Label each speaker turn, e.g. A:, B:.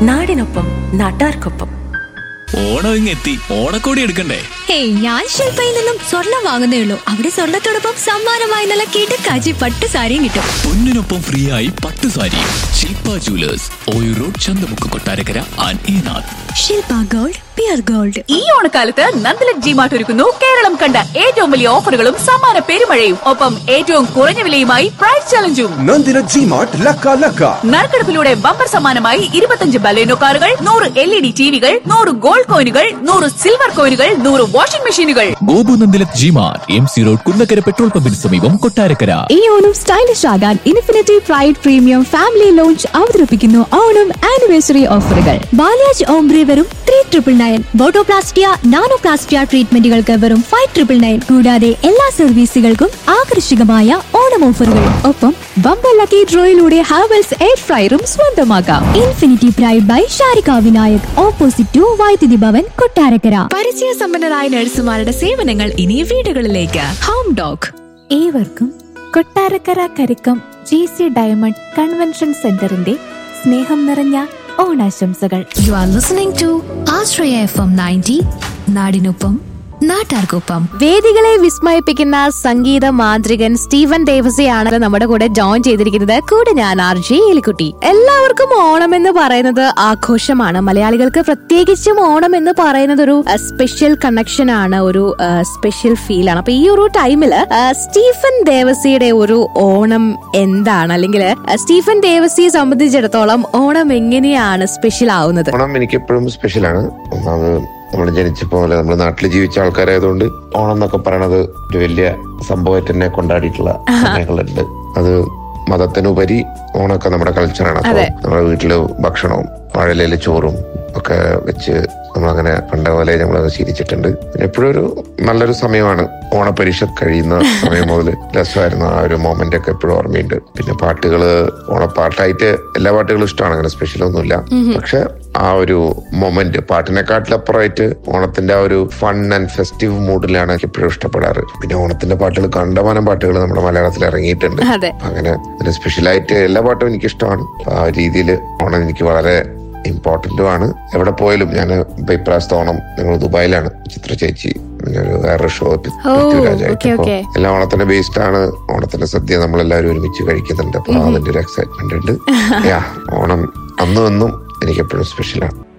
A: നാടിനൊപ്പം നാട്ടാർക്കൊപ്പം
B: ഓണം ഇങ്ങെത്തി ഓണക്കോടി എടുക്കണ്ടേ
C: ഹേയ് ഞാൻ ശില്പയിൽ നിന്നും സ്വർണം വാങ്ങുന്നേ ഉള്ളൂ അവിടെ സ്വർണത്തോടൊപ്പം സമ്മാനമായി നല്ല കിടക്കാച്ചി പട്ട് സാരിയും കിട്ടും
B: പൊന്നിനൊപ്പം ഫ്രീ ആയി പട്ട് sari Shilpa jewellers Oyur road Chanthamukku Kottarakkara and Enath
C: Shilpa gold pure gold
D: ഈ ഓണക്കാലത്ത് നന്ദലക് ജിമാർട്ട് ഒരുക്കുന്നു കേരളം കണ്ട ഏറ്റവും വലിയ ഓഫറുകളും സമ്മാന പെരുമഴയും ഒപ്പം ഏറ്റവും കുറഞ്ഞ വിലയുമായി പ്രൈസ് ചലഞ്ചും
E: ನಂದಿನ ಜಿಮಾರ್ಟ್ ಲಕ್ಕ ಲಕ್ಕ
D: നറുക്കെടുപ്പിലൂടെ ബമ്പർ സമ്മാനമായി ഇരുപത്തഞ്ച് ബലേനോ കാറുകൾ നൂറ് എൽ ഇ ഡി ടിവികൾ നൂറ് ഗോൾഡ് കോയിനുകൾ നൂറ് സിൽവർ കോയിനുകൾ നൂറ് വാഷിംഗ് മെഷീനുകൾ
B: Gopu Nandilath G mart M C road Kunnakkara petrol പമ്പിന് സമീപം കൊട്ടാരക്കര
F: ഈ ഓണം സ്റ്റൈലിഷ് ആകാൻ infinity pride premium family lounge അവതരിപ്പിക്കുന്നു ഓണം ആനിവേഴ്സറി ഓഫറുകൾ
C: ബാലാജ് ഓംബ്രി വെറും three triple nine botoplastia nanoplastia ട്രീറ്റ്മെന്റുകൾക്ക് വെറും ഫൈവ് ട്രിപ്പിൾ നയൻ കൂടാതെ എല്ലാ സർവീസുകൾക്കും ആകർഷകമായ ഓണം ഓഫറുകൾ
F: ഒപ്പം ബമ്പർ ലക്കി ഡ്രോയിലൂടെ ഹാവൽസ് എയർ ഫ്രയറും സ്വന്തമാക്കാം
C: infinity pride by Sharika Vinayak opposite to Vaidyuthi Bhavan Kottarakkara
F: പരിചയ സമ്പന്നരായ നഴ്സുമാരുടെ സേവനങ്ങൾ ഇനി വീടുകളിലേക്ക് ഹോം ഡോഗ് ഏവർക്കും Kottarakkara Karikkam G C diamond convention സെന്ററിന്റെ സ്നേഹം നിറഞ്ഞ ഓണാശംസകൾ
C: you are listening to Ashraya F M ninety നാടിനൊപ്പം നാട്ടാർക്കൊപ്പം
F: വേദികളെ വിസ്മയിപ്പിക്കുന്ന സംഗീത മാന്ത്രികൻ സ്റ്റീവൻ ദേവസയാണ് നമ്മുടെ കൂടെ ജോയിൻ ചെയ്തിരിക്കുന്നത് കൂടെ ഞാൻ ആർ ജെ എലിക്കുട്ടി എല്ലാവർക്കും ഓണം എന്ന് പറയുന്നത് ആഘോഷമാണ് മലയാളികൾക്ക് പ്രത്യേകിച്ചും ഓണം എന്ന് പറയുന്നത് ഒരു സ്പെഷ്യൽ കണക്ഷൻ ആണ് ഒരു സ്പെഷ്യൽ ഫീൽ ആണ് അപ്പൊ ഈ ഒരു ടൈമില് സ്റ്റീഫൻ ദേവസിയുടെ ഒരു ഓണം എന്താണ് അല്ലെങ്കിൽ സ്റ്റീഫൻ ദേവസിയെ സംബന്ധിച്ചിടത്തോളം ഓണം എങ്ങനെയാണ് സ്പെഷ്യൽ ആവുന്നത്
G: ഓണം എനിക്ക് എപ്പോഴും സ്പെഷ്യലാണ് ഒന്നാമത് നമ്മൾ ജനിച്ചപ്പോൾ പോലെ നമ്മുടെ നാട്ടിൽ ജീവിച്ച ആൾക്കാരായതുകൊണ്ട് ഓണം എന്നൊക്കെ പറയണത് ഒരു വലിയ സംഭവമായിട്ട് തന്നെ കൊണ്ടാടിയിട്ടുള്ള സമയങ്ങളുണ്ട് അത് മതത്തിനുപരി ഓണമൊക്കെ നമ്മുടെ കൾച്ചറാണ് അപ്പോൾ നമ്മുടെ വീട്ടില് ഭക്ഷണവും വാഴയിലെ ചോറും ഒക്കെ വെച്ച് നമ്മളങ്ങനെ പണ്ട പോലെ നമ്മളത് ശീലിച്ചിട്ടുണ്ട് പിന്നെ എപ്പോഴും ഒരു നല്ലൊരു സമയമാണ് ഓണപരീക്ഷ കഴിയുന്ന സമയം മുതൽ രസമായിരുന്നു ആ ഒരു മൊമെന്റ് ഒക്കെ എപ്പോഴും ഓർമ്മയുണ്ട് പിന്നെ പാട്ടുകള് ഓണപ്പാട്ടായിട്ട് എല്ലാ പാട്ടുകളും ഇഷ്ടമാണ് അങ്ങനെ സ്പെഷ്യൽ ഒന്നുമില്ല പക്ഷെ ആ ഒരു മൊമെന്റ് പാട്ടിനെക്കാട്ടിലപ്പുറമായിട്ട് ഓണത്തിന്റെ ആ ഒരു ഫൺ ആൻഡ് ഫെസ്റ്റീവ് മൂഡിലാണ് എനിക്ക് എപ്പോഴും ഇഷ്ടപ്പെടാറ് പിന്നെ ഓണത്തിന്റെ പാട്ടുകൾ കണ്ടമാനം പാട്ടുകൾ നമ്മുടെ മലയാളത്തിൽ ഇറങ്ങിയിട്ടുണ്ട്
F: അതെ.
G: അങ്ങനെ ഒരു സ്പെഷ്യലായിട്ട് എല്ലാ പാട്ടും എനിക്ക് ഇഷ്ടമാണ് ആ രീതിയിൽ ഓണം എനിക്ക് വളരെ ഇമ്പോർട്ടന്റും ആണ് എവിടെ പോയാലും ഞാൻ ഇപ്പൊ ഇപ്രാവശ്യത്തെ ഓണം ഞങ്ങൾ ദുബായിലാണ് ചിത്ര ചേച്ചി പിന്നെ ഒരു വേറൊരു ഷോ പൃഥ്വിരാജായിട്ട്
F: okay,
G: അപ്പൊ
F: okay.
G: എല്ലാ ഓണത്തിന്റെ ബേസ്ഡ് ആണ് ഓണത്തിന്റെ സദ്യ നമ്മൾ എല്ലാവരും ഒരുമിച്ച് കഴിക്കുന്നുണ്ട് അപ്പൊ അതിന്റെ ഒരു എക്സൈറ്റ്മെന്റ് ഉണ്ട് യാ ഓണം അന്നും എന്നും എനിക്ക് എപ്പോഴും സ്പെഷ്യലാണ്